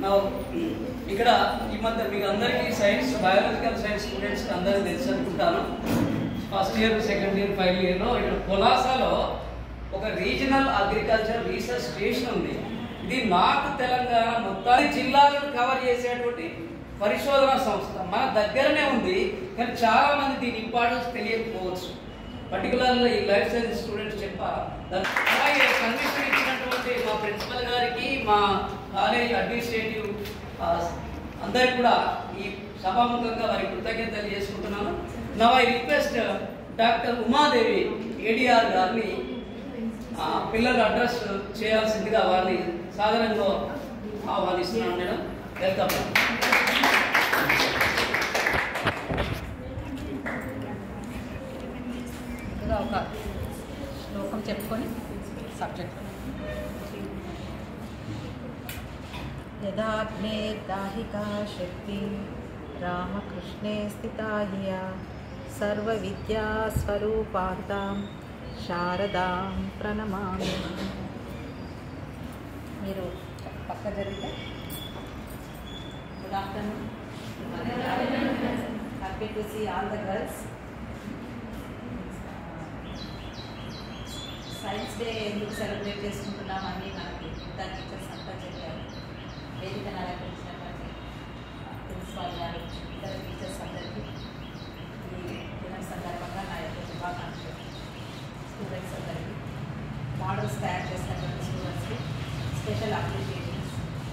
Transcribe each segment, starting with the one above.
నా ఇక్కడ ఈ మధ్య మీకు అందరికీ సైన్స్ బయాలజికల్ సైన్స్ స్టూడెంట్స్ అందరికీ తెలుసు అనుకుంటాను first year second year final ఇయర్లో ఇక్కడ పొలాసాలో ఒక రీజనల్ అగ్రికల్చర్ రీసెర్చ్ స్టేషన్ ఉంది ఇది నార్త్ తెలంగాణ మొత్తాన్ని జిల్లాలను కవర్ చేసేటువంటి పరిశోధన సంస్థ మన దగ్గరనే ఉంది కానీ చాలా మంది దీని ఇంపార్టెన్స్ తెలియకపోవచ్చు పర్టికులర్గా ఈ లైఫ్ సైన్స్ స్టూడెంట్స్ చెప్ప దాని- అలాగే పర్మిషన్ ఇచ్చినటువంటి మా ప్రిన్సిపల్ గారికి మా కాలేజ్ అడ్మినిస్ట్రేటివ్ ఆ, అందరికి కూడా ఈ సభాముఖంగా వారి కృతజ్ఞతలు చేసుకుంటున్నాను నా I request doctor Umadevi ADR గారిని ఆ, పిల్లల అడ్రస్ చేయాల్సిందిగా వారిని సాధారణంగా ఆహ్వానిస్తున్నాను మేడం వెల్కమ్ ముందుగా ఒక శ్లోకం చెప్పుకొని సబ్జెక్ట్ యదాగ్నే దాహికా శక్తి రామకృష్ణే స్థితా హియ సర్వవిద్యా స్వరూపాంతాం శారదాం ప్రణమామి మీరు పక్క జరిగితే good afternoon happy to see all the girls science day ఎందుకు సెలబ్రేట్ చేసుకుంటున్నామని మనకి ఇద్దరు టీచర్స్ అంతా చెప్పారు వేదికను అలంకరించినటువంటి ప్రిన్సిపాల్ గారు ఇతర టీచర్స్ అందరికీ ఈ దినం సందర్భంగా నా యొక్క శుభాకాంక్షలు స్టూడెంట్స్ అందరికీ మోడల్స్ తయారు చేసినటువంటి స్టూడెంట్స్కి స్పెషల్ అప్రిషియేషన్స్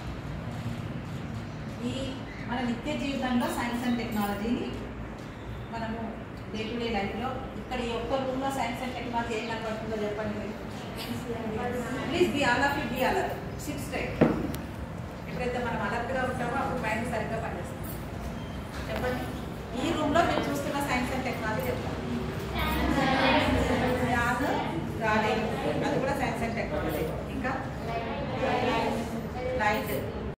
ఈ మన నిత్య జీవితంలో సైన్స్ అండ్ టెక్నాలజీని మనము డే టు డే లైఫ్లో ఇక్కడ ఈ ఒక్క రూమ్లో సైన్స్ అండ్ టెక్నాలజీ ఏం కనబడుతుందో చెప్పండి మీరు please be all of you be all sit straight ఎప్పుడైతే మనం అలర్ట్గా ఉంటామో అప్పుడు మైండ్ సరిగ్గా పనిచేస్తుంది చెప్పండి